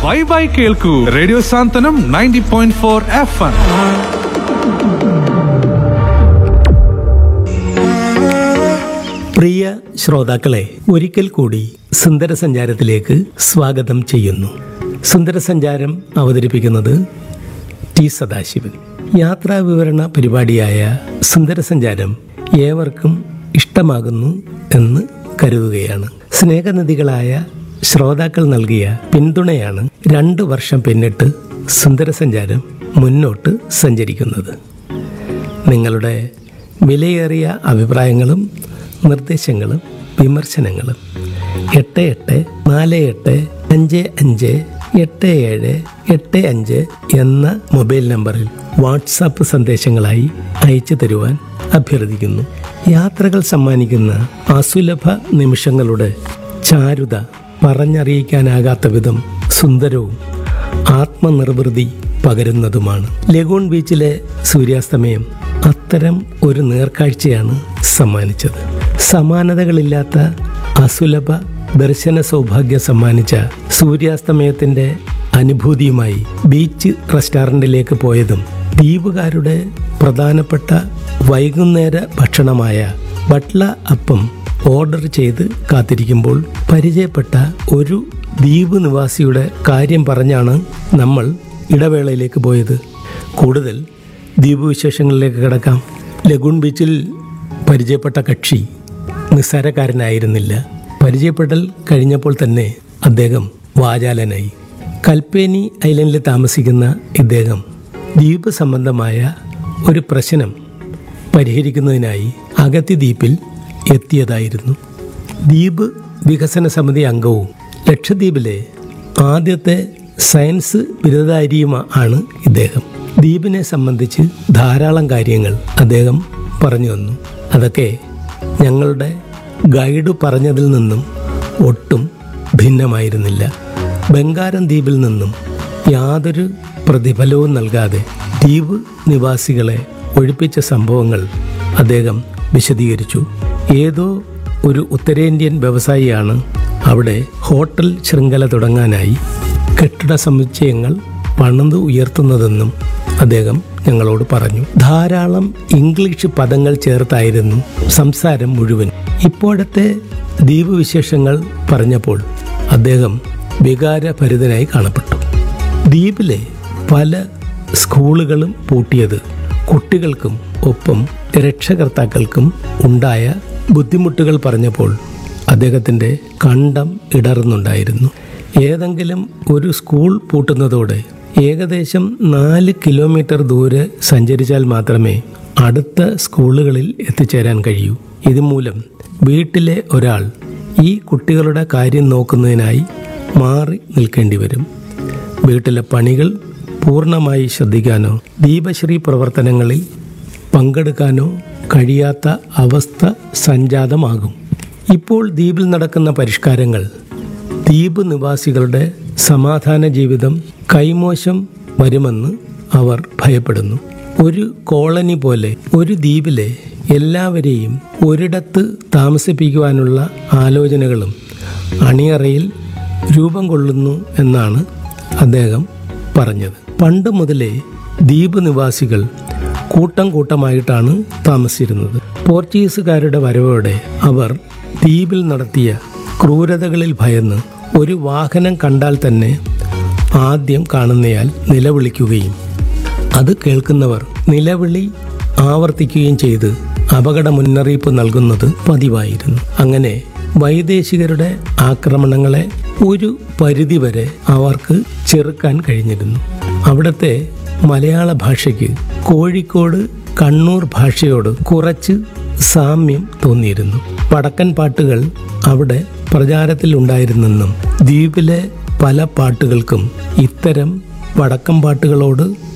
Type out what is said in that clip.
വൈബായി കേൾക്കൂ radio Santhwanam ninety point four F M പ്രിയ ശ്രോതാക്കളെ ഒരിക്കൽ കൂടി സുന്ദര സഞ്ചാരത്തിലേക്ക് സ്വാഗതം ചെയ്യുന്നു സുന്ദര സഞ്ചാരം അവതരിപ്പിക്കുന്നത് ടി സദാശിവൻ യാത്രാ വിവരണ പരിപാടിയായ സുന്ദര സഞ്ചാരം ഏവർക്കും ഇഷ്ടമാകുന്നു എന്ന് കരുതുകയാണ് സ്നേഹനിധികളായ ശ്രോതാക്കൾ നൽകിയ പിന്തുണയാണ് രണ്ടു വർഷം പിന്നിട്ട് സുന്ദര സഞ്ചാരം മുന്നോട്ട് സഞ്ചരിക്കുന്നത് നിങ്ങളുടെ വിലയേറിയ അഭിപ്രായങ്ങളും നിർദ്ദേശങ്ങളും വിമർശനങ്ങളും എട്ട് എട്ട് നാല് എട്ട് അഞ്ച് അഞ്ച് എട്ട് ഏഴ് എട്ട് അഞ്ച് എന്ന മൊബൈൽ നമ്പറിൽ വാട്സാപ്പ് സന്ദേശങ്ങളായി അയച്ചു തരുവാൻ അഭ്യർത്ഥിക്കുന്നു യാത്രകൾ സമ്മാനിക്കുന്ന അസുലഭ നിമിഷങ്ങളുടെ ചാരുത പറഞ്ഞറിയിക്കാനാകാത്ത വിധം സുന്ദരവും ആത്മനിർവൃതി പകരുന്നതുമാണ് ലഗൂൺ ബീച്ചിലെ സൂര്യാസ്തമയം അത്തരം ഒരു നേർക്കാഴ്ചയാണ് സമ്മാനിച്ചത് സമാനതകളില്ലാത്ത അസുലഭ ദർശന സൗഭാഗ്യം സമ്മാനിച്ച സൂര്യാസ്തമയത്തിന്റെ അനുഭൂതിയുമായി ബീച്ച് റെസ്റ്റോറൻറ്റിലേക്ക് പോയതും ദ്വീപുകാരുടെ പ്രധാനപ്പെട്ട വൈകുന്നേര ഭക്ഷണമായ ബട്ട്ല അപ്പം ഓർഡർ ചെയ്ത് കാത്തിരിക്കുമ്പോൾ പരിചയപ്പെട്ട ഒരു ദ്വീപ് നിവാസിയുടെ കാര്യം പറഞ്ഞാണ് നമ്മൾ ഇടവേളയിലേക്ക് പോയത് കൂടുതൽ ദ്വീപ് വിശേഷങ്ങളിലേക്ക് കിടക്കാം ലഗൂൺ ബീച്ചിൽ പരിചയപ്പെട്ട കക്ഷി നിസ്സാരക്കാരനായിരുന്നില്ല പരിചയപ്പെടൽ കഴിഞ്ഞപ്പോൾ തന്നെ അദ്ദേഹം വാചാലനായി കൽപ്പേനി ഐലൻഡിൽ താമസിക്കുന്ന ഇദ്ദേഹം ദ്വീപ് സംബന്ധമായ ഒരു പ്രശ്നം പരിഹരിക്കുന്നതിനായി അഗത്തി ദ്വീപിൽ എത്തിയതായിരുന്നു ദ്വീപ് വികസന സമിതി അംഗവും ലക്ഷദ്വീപിലെ ആദ്യത്തെ സയൻസ് ബിരുദധാരിയുമാണ് ഇദ്ദേഹം ദ്വീപിനെ സംബന്ധിച്ച് ധാരാളം കാര്യങ്ങൾ അദ്ദേഹം പറഞ്ഞു വന്നു അതൊക്കെ ഞങ്ങളുടെ ഗൈഡ് പറഞ്ഞതിൽ നിന്നും ഒട്ടും ഭിന്നമായിരുന്നില്ല ബംഗാരം ദ്വീപിൽ നിന്നും യാതൊരു പ്രതിഫലവും നൽകാതെ ദ്വീപ് നിവാസികളെ ഒഴിപ്പിച്ച സംഭവങ്ങൾ അദ്ദേഹം വിശദീകരിച്ചു ഏതോ ഒരു ഉത്തരേന്ത്യൻ വ്യവസായിയാണ് അവിടെ ഹോട്ടൽ ശൃംഖല തുടങ്ങാനായി കെട്ടിട സമുച്ചയങ്ങൾ പണിത് ഉയർത്തുന്നതെന്നും അദ്ദേഹം ഞങ്ങളോട് പറഞ്ഞു ധാരാളം ഇംഗ്ലീഷ് പദങ്ങൾ ചേർത്തായിരുന്നു സംസാരം മുഴുവൻ ഇപ്പോഴത്തെ ദ്വീപ് വിശേഷങ്ങൾ പറഞ്ഞപ്പോൾ അദ്ദേഹം വികാരഭരിതനായി കാണപ്പെട്ടു ദ്വീപിലെ പല സ്കൂളുകളും പൂട്ടിയത് കുട്ടികൾക്കും ഒപ്പം രക്ഷകർത്താക്കൾക്കും ഉണ്ടായ ബുദ്ധിമുട്ടുകൾ പറഞ്ഞപ്പോൾ അദ്ദേഹത്തിൻ്റെ കണ്ടം ഇടറുന്നുണ്ടായിരുന്നു ഏതെങ്കിലും ഒരു സ്കൂൾ പൂട്ടുന്നതോടെ ഏകദേശം നാല് കിലോമീറ്റർ ദൂരെ സഞ്ചരിച്ചാൽ മാത്രമേ അടുത്ത സ്കൂളുകളിൽ എത്തിച്ചേരാൻ കഴിയൂ ഇതുമൂലം വീട്ടിലെ ഒരാൾ ഈ കുട്ടികളുടെ കാര്യം നോക്കുന്നതിനായി മാറി നിൽക്കേണ്ടി വരും വീട്ടിലെ പണികൾ പൂർണ്ണമായി ശ്രദ്ധിക്കാനോ ദീപശ്രീ പ്രവർത്തനങ്ങളിൽ പങ്കെടുക്കാനോ കഴിയാത്ത അവസ്ഥ സംജാതമാകും ഇപ്പോൾ ദ്വീപിൽ നടക്കുന്ന പരിഷ്കാരങ്ങൾ ദ്വീപ് നിവാസികളുടെ സമാധാന ജീവിതം കൈമോശം വരുമെന്ന് അവർ ഭയപ്പെടുന്നു ഒരു കോളനി പോലെ ഒരു ദ്വീപിലെ എല്ലാവരെയും ഒരിടത്ത് താമസിപ്പിക്കുവാനുള്ള ആലോചനകളും അണിയറയിൽ രൂപം കൊള്ളുന്നു എന്നാണ് അദ്ദേഹം പറഞ്ഞത് പണ്ട് മുതലേ ദ്വീപ് നിവാസികൾ കൂട്ടം കൂട്ടമായിട്ടാണ് താമസിച്ചിരുന്നത് പോർച്ചുഗീസുകാരുടെ വരവോടെ അവർ ദ്വീപിൽ നടത്തിയ ക്രൂരതകളിൽ ഭയന്ന് ഒരു വാഹനം കണ്ടാൽ തന്നെ ആദ്യം കാണുന്നയാൾ നിലവിളിക്കുകയും അത് കേൾക്കുന്നവർ നിലവിളി ആവർത്തിക്കുകയും ചെയ്ത് അപകട മുന്നറിയിപ്പ് നൽകുന്നത് പതിവായിരുന്നു അങ്ങനെ വൈദേശികരുടെ ആക്രമണങ്ങളെ ഒരു പരിധിവരെ അവർക്ക് ചെറുക്കാൻ കഴിഞ്ഞിരുന്നു അവിടുത്തെ മലയാള ഭാഷയ്ക്ക് കോഴിക്കോട് കണ്ണൂർ ഭാഷയോട് കുറച്ച് സാമ്യം തോന്നിയിരുന്നു വടക്കൻ പാട്ടുകൾ അവിടെ പ്രചാരത്തിൽ ഉണ്ടായിരുന്നെന്നും ദ്വീപിലെ പല പാട്ടുകൾക്കും ഇത്തരം വടക്കൻ പാട്ടുകളോട്